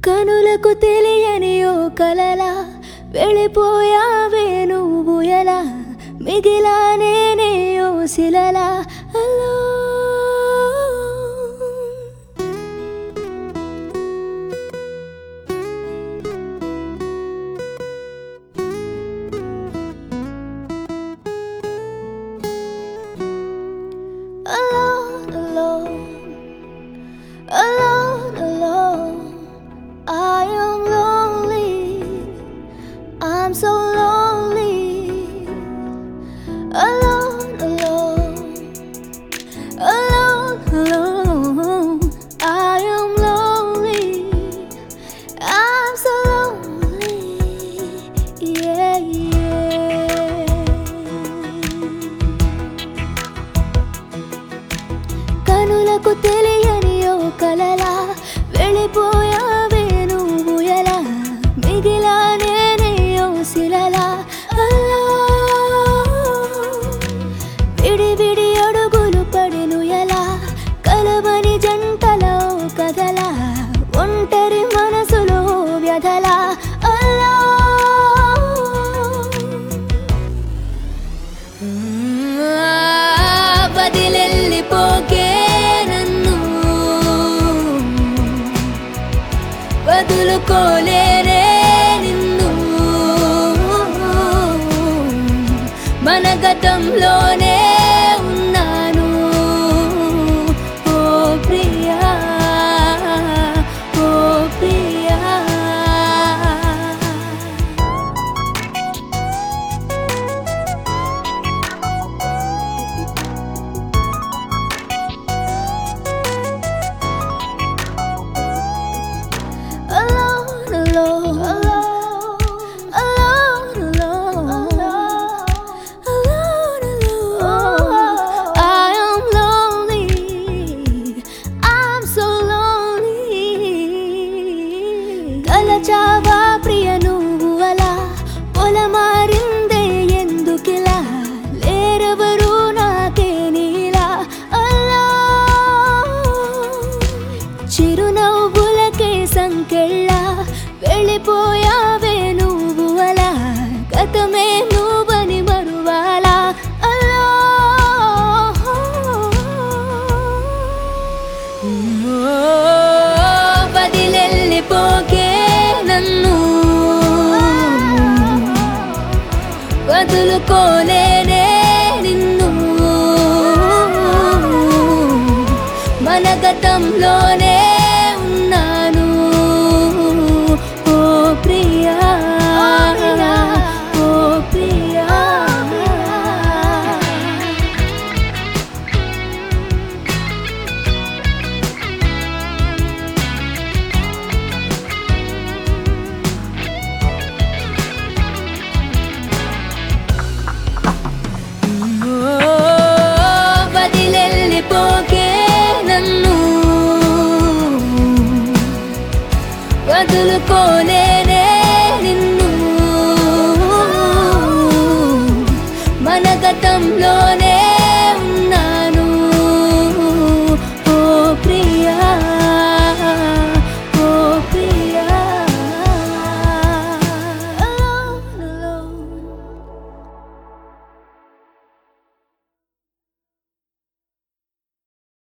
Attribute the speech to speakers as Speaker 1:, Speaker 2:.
Speaker 1: కనులకు తెలియని ఓ కలలా వెళ్ళిపోయావే నువ్వు ఎలా మిగిలా నేనే ఓ శిలలా అల్లో alone, alone, alone, alone. I am lonely. I'm so lonely. Alone, alone, alone, alone. I am lonely. I'm so lonely. Yeah, yeah. కనులకు తెలియని ఓ కలలా వెళ్ళిపోయావే నువ్వు ఎలా మిగిలా నేనే ఓ శిలలా అలా విడి విడి అడుగులు పడిను ఎలా కలవని జంటలో కదలా ఒంటరి మనసులో వ్యధలా అలా వదిలెళ్ళిపోకే నన్ను వదులుకోలేనే నిన్ను మన గతంలోనే ఉన్నాను ఓ ప్రియా ఓ Priya alone, alone, alone, alone, alone, alone, alone. I am lonely. I'm so lonely. కలచావా ప్రియ నువ్వు అలా పొలమారిందే ఎందుకిలా లేరెవరు నాకే నీలా అలా చిరునవ్వులకే సంకెళ్ళ వెళ్ళిపోయావే నువ్వు అలా గతమే నువ్వని మరువాలా అలా వదిలెళ్ళిపోకే నన్ను వదులుకోలేనే నిన్ను మన గతంలోనే ఉన్నాను ఓ ప్రియా ఓ ప్రియా వదిలెళ్ళిపోకే నన్ను వదులుకోలేనే నిన్ను మన గతంలోనే